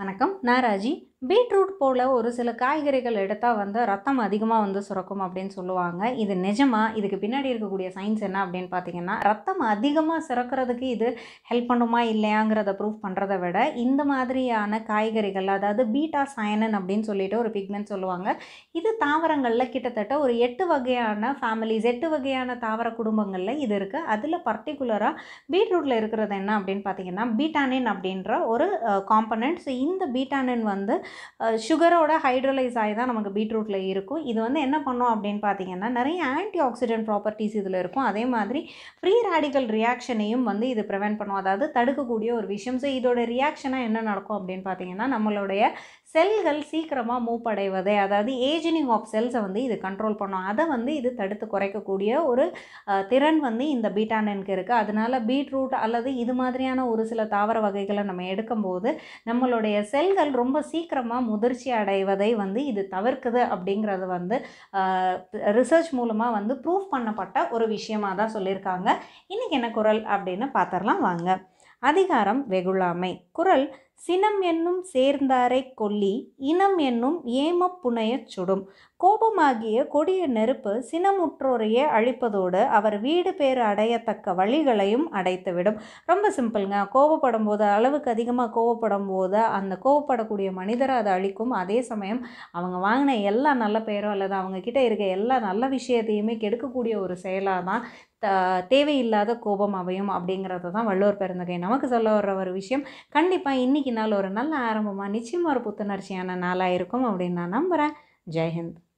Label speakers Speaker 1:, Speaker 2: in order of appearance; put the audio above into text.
Speaker 1: வணக்கம் நான் ராஜி பீட்ரூட் போல் ஒரு சில காய்கறிகள் எடுத்தால் வந்து ரத்தம் அதிகமாக வந்து சுரக்கும் அப்படின்னு சொல்லுவாங்க இது நிஜமா இதுக்கு பின்னாடி இருக்கக்கூடிய சயின்ஸ் என்ன அப்படின்னு பார்த்தீங்கன்னா ரத்தம் அதிகமாக சுரக்கிறதுக்கு இது ஹெல்ப் பண்ணுமா இல்லையாங்கிறத ப்ரூவ் பண்ணுறத விட இந்த மாதிரியான காய்கறிகள் அதாவது பீட்டா சயனன் அப்படின்னு சொல்லிட்டு ஒரு பிக்மெண்ட் சொல்லுவாங்க இது தாவரங்களில் கிட்டத்தட்ட ஒரு எட்டு வகையான ஃபேமிலிஸ் எட்டு வகையான தாவர குடும்பங்களில் இது இருக்குது அதில் பர்டிகுலராக பீட்ரூட்டில் இருக்கிறது என்ன அப்படின்னு பார்த்தீங்கன்னா பீட்டானின் அப்படின்ற ஒரு காம்பனண்ட் ஸோ இந்த பீட்டானின் வந்து சுகரோட ஹைட்ரலைஸ் ஆகி தான் நமக்கு பீட்ரூட்டில் இருக்கும் இது வந்து என்ன பண்ணும் அப்படின்னு பார்த்தீங்கன்னா நிறைய ஆன்டி ஆக்சிடென்ட் ப்ராப்பர்ட்டிஸ் இதில் இருக்கும் அதே மாதிரி ஃப்ரீ ரேடிக்கல் ரியாக்ஷனையும் வந்து இது ப்ரிவென்ட் பண்ணும் அதாவது தடுக்கக்கூடிய ஒரு விஷயம் ஸோ இதோட ரியாக்ஷனாக என்ன நடக்கும் அப்படின்னு பார்த்தீங்கன்னா நம்மளுடைய செல்கள் சீக்கிரமாக மூவ் அடைவதை அதாவது ஏஜினிங் ஆஃப் செல்ஸை வந்து இது கண்ட்ரோல் பண்ணும் அதை வந்து இது தடுத்து குறைக்கக்கூடிய ஒரு அஹ், திறன் வந்து இந்த பீட்டானனுக்கு இருக்குது அதனால பீட்ரூட் அல்லது இது மாதிரியான ஒரு சில தாவர வகைகளை நம்ம எடுக்கும்போது நம்மளுடைய செல்கள் ரொம்ப சீக்கிரமாக முதிர்ச்சி அடைவதை வந்து இது தவிர்க்குது அப்படிங்கிறது வந்து ரிசர்ச் மூலமாக வந்து ப்ரூஃப் பண்ணப்பட்ட ஒரு விஷயமாக தான் சொல்லியிருக்காங்க இன்றைக்கி என்ன குரல் அப்படின்னு பார்த்துடலாம் வாங்க அதிகாரம் வெகுளாமை குரல் சினம் என்னும் சேர்ந்தாரை கொல்லி இனம் என்னும் ஏமப் புனையச் சுடும் கோபமாகிய கொடிய நெருப்பு சினமுற்றோரையே அழிப்பதோடு அவர் வீடு பேறு அடையத்தக்க வழிகளையும் அடைத்துவிடும் ரொம்ப சிம்பிள்ங்க கோவப்படும் போது அளவுக்கு அதிகமாக கோவப்படும் போது அந்த கோவப்படக்கூடிய மனிதரை அதை அழிக்கும் அதே சமயம் அவங்க வாங்கின எல்லா நல்ல பேரும் அல்லது அவங்க கிட்ட இருக்க எல்லா நல்ல விஷயத்தையுமே கெடுக்கக்கூடிய ஒரு செயலாக தான் த தேவையில்லாத கோபம் அமையும் அப்படிங்கிறது தான் வள்ளுவர் பெருந்தகை நமக்கு சொல்ல வர்ற ஒரு விஷயம் கண்டிப்பாக இன்றைக்கி நாள் ஒரு நல்ல ஆரம்பமாக நிச்சயமாக ஒரு புத்துணர்ச்சியான நாளாக இருக்கும் அப்படின்னு நான் நம்புகிறேன் ஜெய்ஹிந்த்